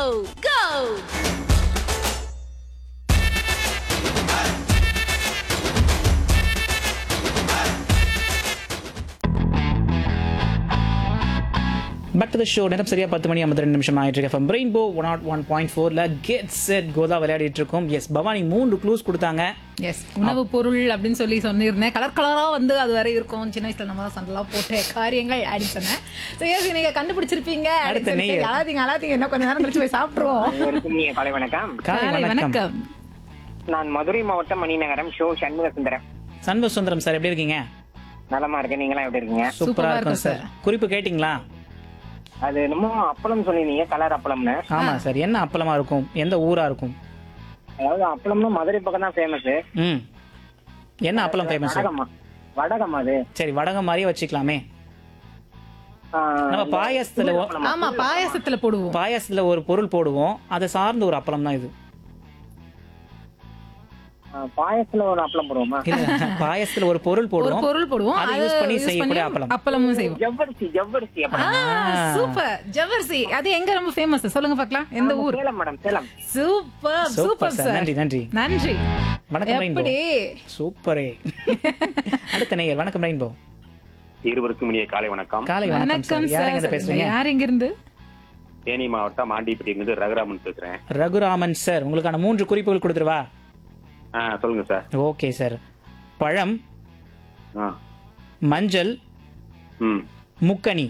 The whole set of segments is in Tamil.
go! Back to the show நேரம் சரியா பத்து மணி ஐம்பத்தி ரெண்டு நிமிஷம் ஆயிட்டு இருக்கு from rainbow one naught one point ஃபோர்ல கெட் செட் கோதா விளையாடிட்டு இருக்கோம் எஸ் பவானி மூன்று க்ளூஸ் கொடுத்தாங்க எஸ் உணவு பொருள் அப்படின்னு சொல்லி சொன்னிருந்தேன் கலர் கலரா வந்து அது வரை இருக்கும் சின்ன வயசுல நம்ம தான் சண்டெல்லாம் போட்ட காரியங்கள் அப்படின்னு சொன்னேன் ஸோ எஸ் நீங்க கண்டுபிடிச்சிருப்பீங்க அப்படின்னு அடுத்த சொல்லி நேயர். அழாதீங்க அழாதீங்க இன்னும் கொஞ்ச நேரம் கழிச்சு போய் சாப்பிட்ருவோம் அனைவருக்கும் இனிய காலை வணக்கம் காலை காலை வணக்கம் வணக்கம் நான் மதுரை மாவட்டம் மணிநகரம் ஷோ சண்முக சுந்தரம் சண்முக சுந்தரம் சார் எப்படி இருக்கீங்க நலமா இருக்கேன் நீங்களாம் எப்படி இருக்கீங்க சூப்பரா சூப்பரா இருக்கும் இருக்கும் சார் குறிப்பு கேட்டிங்களா அது என்னமோ அப்பளம் சொல்லிருந்தீங்க கலர் அப்பளம்னு ஆமா சார் என்ன அப்பளமா இருக்கும் எந்த ஊரா இருக்கும் அதாவது அப்பளம்னா மதுரை பக்கம் தான் ஃபேமஸ் ம் என்ன அப்பளம் ஃபேமஸ் வடகமா வடகம் அது சரி வடகம் மாதிரியே வச்சுக்கலாமே ஆ, நம்ம பாயாசத்துல ஒ- அப்பளமா? ஆமா பாயாசத்துல போடுவோம் பாயாசத்துல ஒரு பொருள் போடுவோம் அதை சார்ந்த ஒரு அப்பளம் தான் இது ஆ, பாயசத்துல ஒரு அப்பளம் போடுவோமா இல்ல பாயாசத்துல ஒரு பொருள் ஒரு போடுவோம் பொருள் போடுவோம் அதை அதை use பண்ணி use செய்யக்கூடிய பண்ணி அப்பளம். அப்பளமும் செய்வோம் ஜவ்வரிசி ஜவ்வரிசி அப்பளம் சூப்பர் ஜவர்சி அது எங்க ரொம்ப ஃபேமஸ் சொல்லுங்க பார்க்கலாம் எந்த ஊர் Salem madam Salem super super super sir sir நன்றி நன்றி நன்றி வணக்கம் ரெயின்போ எப்படி சூப்பரே அடுத்த நேயர் வணக்கம் ரெயின்போ இருவருக்கும் இனிய காலை வணக்கம் காலை வணக்கம் வணக்கம் சார் யார் எங்க சார் பேசுறீங்க யார் எங்க இருந்து தேனி மாவட்டம் ஆண்டிப்பட்டியிலிருந்து ரகுராமன் பேசுறேன் ரகுராமன் சார் உங்களுக்கான மூன்று குறிப்புகள் கொடுத்துருவா ஆ சொல்லுங்க சார் ஓகே சார் பழம் ஆ மஞ்சள் ம் முக்கணி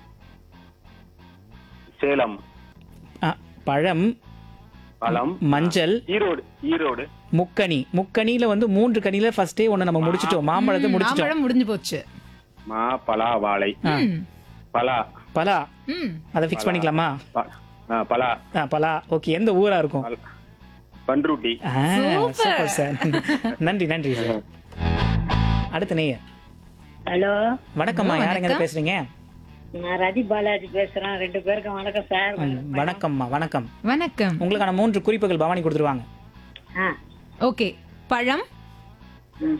சேலம் ஆ, பழம் பழம் மஞ்சள் ஈரோடு ஈரோடு முக்கணி முக்கணியில வந்து மூன்று கனியில ஃபர்ஸ்டே ஒண்ணு நம்ம முடிச்சிட்டோம் மாம்பழத்தை முடிச்சிட்டோம் மாம்பழம் முடிஞ்சு போச்சு மா பலா வாழை ம். பலா பலா ம். அதை ஃபிக்ஸ் பண்ணிக்கலாமா ப- ஆ, பலா ஆ, பலா ஓகே எந்த ஊரா இருக்கும் பல- பன்ருட்டி ஆ, சூப்பர் சார் நன்றி நன்றி சார் அடுத்த நேயர் ஹலோ வணக்கம்மா யார் எங்க பேசுறீங்க நான் ரதி பாலாஜி பேசுறேன் ரெண்டு பேருக்கும் வணக்கம் சார் ம், வணக்கம்மா வணக்கம் வணக்கம் உங்களுக்கான மூன்று குறிப்புகள் பவானி கொடுத்துருவாங்க ஆ ஓகே பழம் ம்.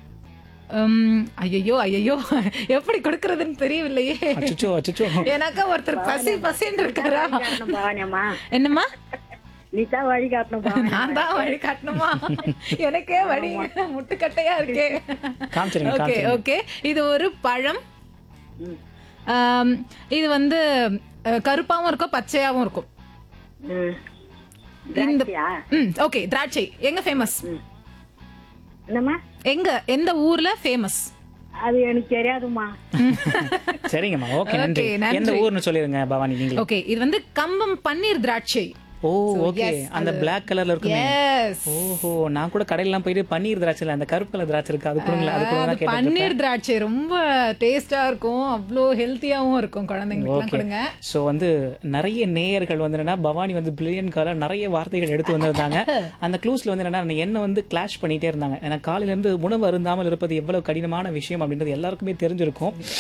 ஐயோ ஐயோ எப்படி கொடுக்கறதுன்னு தெரியவில்லையே அச்சுச்சோ அச்சுச்சோ எனக்கா ஒருத்தர் பசி பசின்னு இருக்காரா காட்டணும் பவானியம்மா என்னம்மா நீ தான் வழி காட்டணும் பவானி நான் தான் வழி காட்டணுமா எனக்கே வழி முட்டுக்கட்டையா இருக்கே காமிச்சிருங்க, ஓகே காமிச்சிருங்க. ஓகே இது ஒரு பழம் ஆம், இது வந்து அஹ், கருப்பாவும் இருக்கும் பச்சையாவும் இருக்கும் ம். இந்த திராட்சையா? ம் ஓகே திராட்சை எங்க ஃபேமஸ் என்னம்மா எங்க எந்த ஊர்ல ஃபேமஸ் அது எனக்கு தெரியாதும்மா சரிங்கம்மா ஓகே நன்றி Okay, நன்றி. எந்த ஊர்னு சொல்லிருங்க பவானி நீங்க ஓகே இது வந்து கம்பம் பன்னீர் திராட்சை ஓ ஓகே yes, அந்த அது- பிளாக் கலர்ல இருக்குமே எஸ் ஓஹோ நான் கூட கடையில போயிட்டு பன்னீர் திராட்சை இல்ல, அந்த கருப்பு கலர் திராட்சை இருக்கு அது கொடுங்களா அது கூட அது தான் கேட்டு பன்னீர் திராட்சை ரொம்ப டேஸ்டா இருக்கும் அவ்வளோ ஹெல்த்தியாவும் இருக்கும் குழந்தைங்களுக்கு ஓகே கொடுங்க ஸோ வந்து நிறைய நேயர்கள் வந்து என்னன்னா பவானி வந்து பில்லியன் கால நிறைய வார்த்தைகள் எடுத்து வந்திருந்தாங்க அந்த க்ளூஸ்ல வந்து என்னன்னா என்ன வந்து கிளாஷ் பண்ணிட்டே இருந்தாங்க ஏன்னா காலையில இருந்து உணவு அருந்தாமல் இருப்பது எவ்வளவு கடினமான விஷயம் அப்படின்றது எல்லாருக்குமே தெரிஞ்சிருக்கும்